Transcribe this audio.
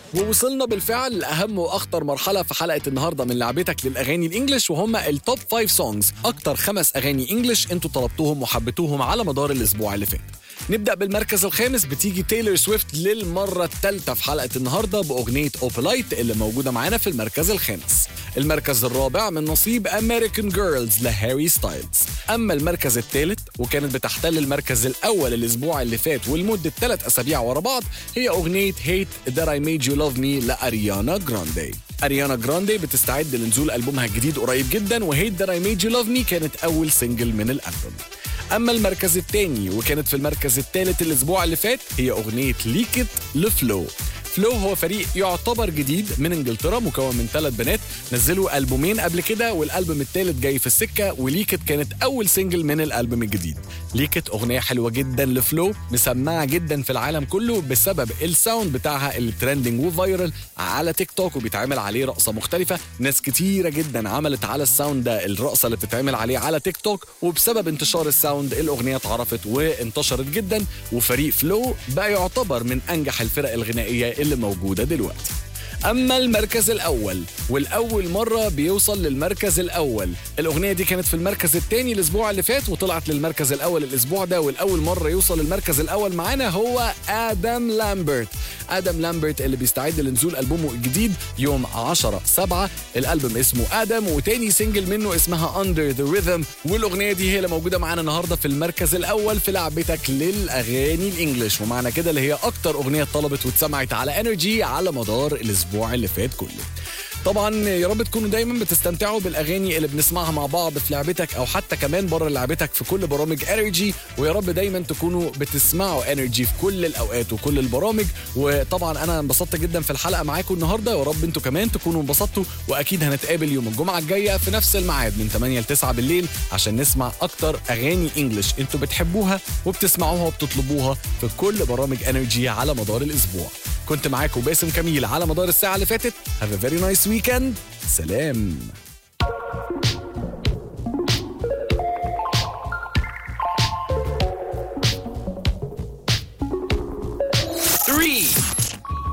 ووصلنا بالفعل لأهم وأخطر مرحلة في حلقة النهاردة من لعبتك للأغاني الإنجليش وهم التوب 5 سونجز أكتر خمس أغاني إنجليش أنتوا طلبتوهم وحبيتوهم على مدار الأسبوع اللي فات نبدأ بالمركز الخامس بتيجي تايلور سويفت للمرة الثالثة في حلقة النهاردة بأغنية أوبلايت اللي موجودة معانا في المركز الخامس المركز الرابع من نصيب أمريكان جيرلز لهاري ستايلز أما المركز الثالث وكانت بتحتل المركز الأول الأسبوع اللي فات ولمدة ثلاث أسابيع ورا بعض هي أغنية هيت That I Made You Love Me لأريانا جراندي أريانا جراندي بتستعد لنزول ألبومها الجديد قريب جدا وهيت That I Made You Love Me كانت أول سنجل من الألبوم أما المركز الثاني وكانت في المركز الثالث الأسبوع اللي فات هي أغنية ليكت لفلو فلو هو فريق يعتبر جديد من انجلترا مكون من ثلاث بنات نزلوا البومين قبل كده والالبوم الثالث جاي في السكه وليكت كانت اول سنجل من الالبوم الجديد ليكت اغنيه حلوه جدا لفلو مسمعه جدا في العالم كله بسبب الساوند بتاعها اللي ترندنج وفايرل على تيك توك وبيتعمل عليه رقصه مختلفه ناس كتيره جدا عملت على الساوند ده الرقصه اللي بتتعمل عليه على تيك توك وبسبب انتشار الساوند الاغنيه اتعرفت وانتشرت جدا وفريق فلو بقى يعتبر من انجح الفرق الغنائيه اللي موجوده دلوقتي اما المركز الاول والاول مره بيوصل للمركز الاول الاغنيه دي كانت في المركز الثاني الاسبوع اللي فات وطلعت للمركز الاول الاسبوع ده والاول مره يوصل للمركز الاول معانا هو ادم لامبرت ادم لامبرت اللي بيستعد لنزول البومه الجديد يوم 10 7 الالبوم اسمه ادم وتاني سنجل منه اسمها اندر ذا ريذم والاغنيه دي هي اللي موجوده معانا النهارده في المركز الاول في لعبتك للاغاني الانجليش ومعنى كده اللي هي اكتر اغنيه طلبت واتسمعت على انرجي على مدار الاسبوع اللي فات كله طبعا يا رب تكونوا دايما بتستمتعوا بالاغاني اللي بنسمعها مع بعض في لعبتك او حتى كمان بره لعبتك في كل برامج انرجي ويا رب دايما تكونوا بتسمعوا انرجي في كل الاوقات وكل البرامج وطبعا انا انبسطت جدا في الحلقه معاكم النهارده يا رب انتوا كمان تكونوا انبسطتوا واكيد هنتقابل يوم الجمعه الجايه في نفس الميعاد من 8 ل 9 بالليل عشان نسمع اكتر اغاني انجلش انتوا بتحبوها وبتسمعوها وبتطلبوها في كل برامج انرجي على مدار الاسبوع كنت معاكم باسم كميل على مدار الساعه اللي فاتت Have a very nice weekend سلام